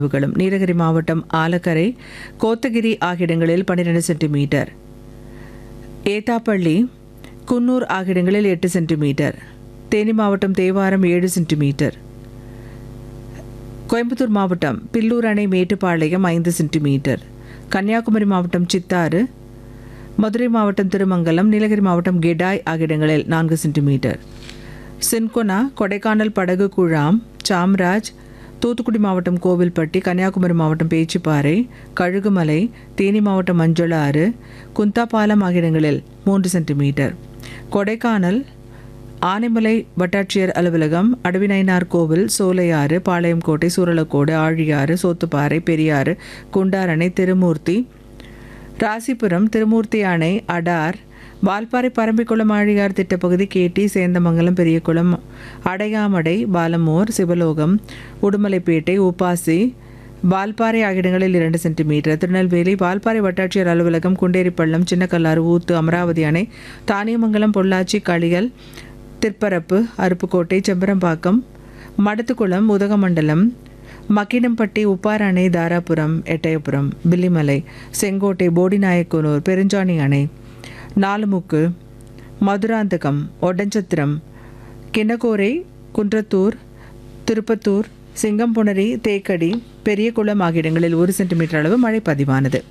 அளவுகளும் நீலகிரி மாவட்டம் ஆலக்கரை கோத்தகிரி ஆகிய இடங்களில் பன்னிரெண்டு சென்டிமீட்டர் ஏத்தாப்பள்ளி குன்னூர் ஆகிய இடங்களில் எட்டு சென்டிமீட்டர் தேனி மாவட்டம் தேவாரம் ஏழு சென்டிமீட்டர் கோயம்புத்தூர் மாவட்டம் பில்லூர் அணை மேட்டுப்பாளையம் ஐந்து சென்டிமீட்டர் கன்னியாகுமரி மாவட்டம் சித்தாறு மதுரை மாவட்டம் திருமங்கலம் நீலகிரி மாவட்டம் கெடாய் ஆகிய இடங்களில் நான்கு சென்டிமீட்டர் சின்கொனா கொடைக்கானல் படகு குழாம் சாம்ராஜ் தூத்துக்குடி மாவட்டம் கோவில்பட்டி கன்னியாகுமரி மாவட்டம் பேச்சிப்பாறை கழுகுமலை தேனி மாவட்டம் மஞ்சளாறு குந்தாபாலம் ஆகிய இடங்களில் மூன்று சென்டிமீட்டர் கொடைக்கானல் ஆனைமலை வட்டாட்சியர் அலுவலகம் அடவிநயினார் கோவில் சோலையாறு பாளையங்கோட்டை சூரலக்கோடு ஆழியாறு சோத்துப்பாறை பெரியாறு குண்டாரணை திருமூர்த்தி ராசிபுரம் திருமூர்த்தி அணை அடார் வால்பாறை பரம்பிக்குளம் ஆழியார் திட்டப்பகுதி கேட்டி சேந்தமங்கலம் பெரியகுளம் அடையாமடை பாலமோர் சிவலோகம் உடுமலைப்பேட்டை உப்பாசி வால்பாறை ஆகிய இடங்களில் இரண்டு சென்டிமீட்டர் திருநெல்வேலி வால்பாறை வட்டாட்சியர் அலுவலகம் குண்டேரிப்பள்ளம் சின்னக்கல்லாறு ஊத்து அமராவதி அணை தானியமங்கலம் பொள்ளாச்சி களியல் திற்பரப்பு அருப்புக்கோட்டை செம்பரம்பாக்கம் மடத்துக்குளம் உதகமண்டலம் மக்கினம்பட்டி உப்பார் அணை தாராபுரம் எட்டயபுரம் பில்லிமலை செங்கோட்டை போடிநாயக்கனூர் பெருஞ்சாணி அணை நாலுமுக்கு மதுராந்தகம் ஒட்டஞ்சத்திரம் கிண்ணக்கோரை குன்றத்தூர் திருப்பத்தூர் சிங்கம்புணரி தேக்கடி பெரியகுளம் ஆகிய இடங்களில் ஒரு சென்டிமீட்டர் அளவு மழை பதிவானது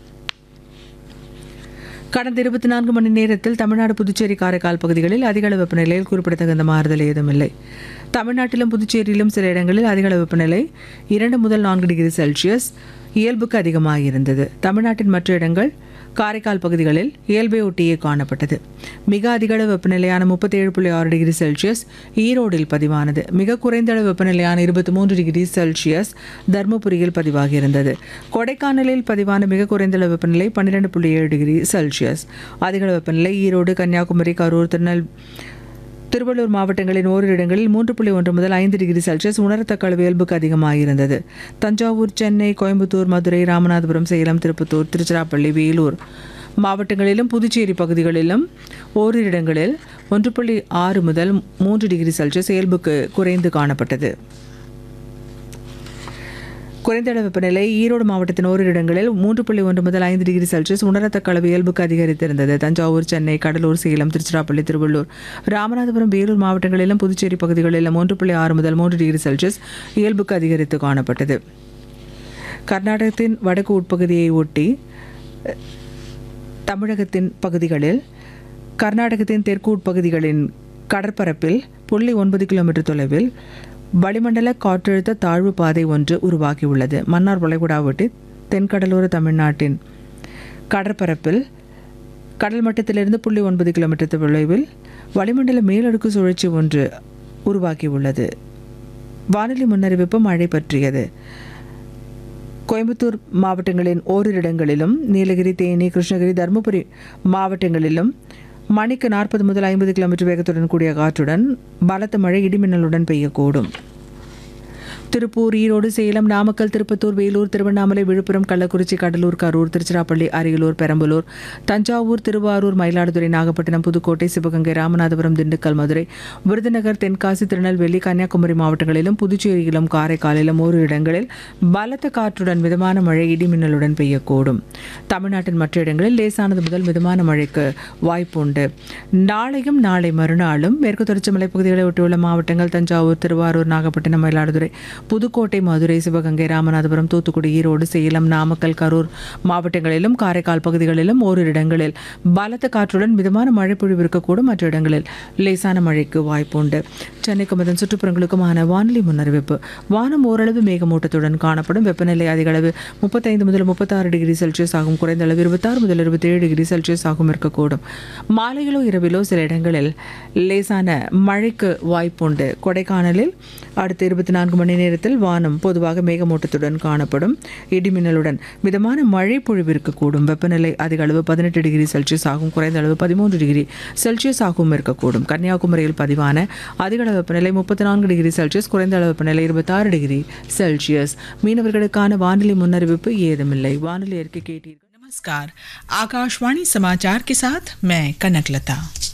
கடந்த இருபத்தி நான்கு மணி நேரத்தில் தமிழ்நாடு புதுச்சேரி காரைக்கால் பகுதிகளில் அதிக அளவு வெப்பநிலையில் குறிப்பிடத்தகுந்த மாறுதல் ஏதுமில்லை தமிழ்நாட்டிலும் புதுச்சேரியிலும் சில இடங்களில் அதிக அளவு வெப்பநிலை இரண்டு முதல் நான்கு டிகிரி செல்சியஸ் இயல்புக்கு அதிகமாக இருந்தது தமிழ்நாட்டின் மற்ற இடங்கள் காரைக்கால் பகுதிகளில் இயல்பை ஒட்டியே காணப்பட்டது மிக அதிக அளவு வெப்பநிலையான முப்பத்தேழு புள்ளி ஆறு டிகிரி செல்சியஸ் ஈரோடில் பதிவானது மிக குறைந்த அளவு வெப்பநிலையான இருபத்தி மூன்று டிகிரி செல்சியஸ் தருமபுரியில் பதிவாகி இருந்தது கொடைக்கானலில் பதிவான மிக குறைந்த அளவு வெப்பநிலை பன்னிரெண்டு புள்ளி ஏழு டிகிரி செல்சியஸ் அதிக அளவு வெப்பநிலை ஈரோடு கன்னியாகுமரி கரூர் திருநெல் திருவள்ளூர் மாவட்டங்களின் ஓரிரு இடங்களில் மூன்று புள்ளி ஒன்று முதல் ஐந்து டிகிரி செல்சியஸ் உணரத்தக்க அளவு இயல்புக்கு அதிகமாக இருந்தது தஞ்சாவூர் சென்னை கோயம்புத்தூர் மதுரை ராமநாதபுரம் சேலம் திருப்பத்தூர் திருச்சிராப்பள்ளி வேலூர் மாவட்டங்களிலும் புதுச்சேரி பகுதிகளிலும் ஓரிரு இடங்களில் ஒன்று புள்ளி ஆறு முதல் மூன்று டிகிரி செல்சியஸ் இயல்புக்கு குறைந்து காணப்பட்டது குறைந்த அளவு வெப்பநிலை ஈரோடு மாவட்டத்தின் ஓரிரு இடங்களில் மூன்று புள்ளி ஒன்று முதல் ஐந்து டிகிரி செல்சியஸ் உணரத்தக்க அளவு இயல்புக்கு அதிகரித்திருந்தது தஞ்சாவூர் சென்னை கடலூர் சேலம் திருச்சிராப்பள்ளி திருவள்ளூர் ராமநாதபுரம் வேலூர் மாவட்டங்களிலும் புதுச்சேரி பகுதிகளிலும் மூன்று புள்ளி ஆறு முதல் மூன்று டிகிரி செல்சியஸ் இயல்புக்கு அதிகரித்து காணப்பட்டது கர்நாடகத்தின் வடக்கு உட்பகுதியை ஒட்டி தமிழகத்தின் பகுதிகளில் கர்நாடகத்தின் தெற்கு உட்பகுதிகளின் கடற்பரப்பில் புள்ளி ஒன்பது கிலோமீட்டர் தொலைவில் வளிமண்டல காற்றழுத்த தாழ்வு பாதை ஒன்று உருவாகியுள்ளது மன்னார் வளைகுடா ஒட்டி தென்கடலோர தமிழ்நாட்டின் கடற்பரப்பில் கடல் மட்டத்திலிருந்து புள்ளி ஒன்பது கிலோமீட்டர் தொலைவில் வளிமண்டல மேலடுக்கு சுழற்சி ஒன்று உருவாகியுள்ளது வானிலை முன்னறிவிப்பு மழை பற்றியது கோயம்புத்தூர் மாவட்டங்களின் ஓரிரு இடங்களிலும் நீலகிரி தேனி கிருஷ்ணகிரி தருமபுரி மாவட்டங்களிலும் மணிக்கு நாற்பது முதல் ஐம்பது கிலோமீட்டர் வேகத்துடன் கூடிய காற்றுடன் பலத்த மழை இடிமின்னலுடன் பெய்யக்கூடும் திருப்பூர் ஈரோடு சேலம் நாமக்கல் திருப்பத்தூர் வேலூர் திருவண்ணாமலை விழுப்புரம் கள்ளக்குறிச்சி கடலூர் கரூர் திருச்சிராப்பள்ளி அரியலூர் பெரம்பலூர் தஞ்சாவூர் திருவாரூர் மயிலாடுதுறை நாகப்பட்டினம் புதுக்கோட்டை சிவகங்கை ராமநாதபுரம் திண்டுக்கல் மதுரை விருதுநகர் தென்காசி திருநெல்வேலி கன்னியாகுமரி மாவட்டங்களிலும் புதுச்சேரியிலும் காரைக்காலிலும் ஓரிரு இடங்களில் பலத்த காற்றுடன் மிதமான மழை இடிமின்னலுடன் பெய்யக்கூடும் தமிழ்நாட்டின் மற்ற இடங்களில் லேசானது முதல் மிதமான மழைக்கு வாய்ப்புண்டு நாளையும் நாளை மறுநாளும் மேற்கு தொடர்ச்சி மலைப்பகுதிகளை ஒட்டியுள்ள மாவட்டங்கள் தஞ்சாவூர் திருவாரூர் நாகப்பட்டினம் மயிலாடுதுறை புதுக்கோட்டை மதுரை சிவகங்கை ராமநாதபுரம் தூத்துக்குடி ஈரோடு சேலம் நாமக்கல் கரூர் மாவட்டங்களிலும் காரைக்கால் பகுதிகளிலும் ஓரிரு இடங்களில் பலத்த காற்றுடன் மிதமான மழை பொழிவு இருக்கக்கூடும் மற்ற இடங்களில் லேசான மழைக்கு வாய்ப்புண்டு சென்னைக்கும் அதன் சுற்றுப்புறங்களுக்குமான வானிலை முன்னறிவிப்பு வானம் ஓரளவு மேகமூட்டத்துடன் காணப்படும் வெப்பநிலை அதிக அளவு முப்பத்தைந்து முதல் முப்பத்தாறு டிகிரி செல்சியஸ் ஆகும் குறைந்த அளவு இருபத்தாறு முதல் இருபத்தேழு டிகிரி செல்சியஸ் ஆகும் இருக்கக்கூடும் மாலையிலோ இரவிலோ சில இடங்களில் லேசான மழைக்கு வாய்ப்புண்டு கொடைக்கானலில் அடுத்த இருபத்தி நான்கு மணி நேரத்தில் வானம் பொதுவாக மேகமூட்டத்துடன் காணப்படும் இடிமின்னலுடன் மிதமான மழை பொழிவு இருக்கக்கூடும் வெப்பநிலை அதிக அளவு பதினெட்டு டிகிரி செல்சியஸ் ஆகும் குறைந்த அளவு பதிமூன்று டிகிரி செல்சியஸ் ஆகவும் இருக்கக்கூடும் கன்னியாகுமரியில் பதிவான அதிக அளவு வெப்பநிலை முப்பத்தி நான்கு டிகிரி செல்சியஸ் குறைந்த அளவு வெப்பநிலை இருபத்தாறு டிகிரி செல்சியஸ் மீனவர்களுக்கான வானிலை முன்னறிவிப்பு ஏதுமில்லை வானிலை அறிக்கை கேட்டீர்கள் नमस्कार आकाशवाणी समाचार के साथ मैं कनकलता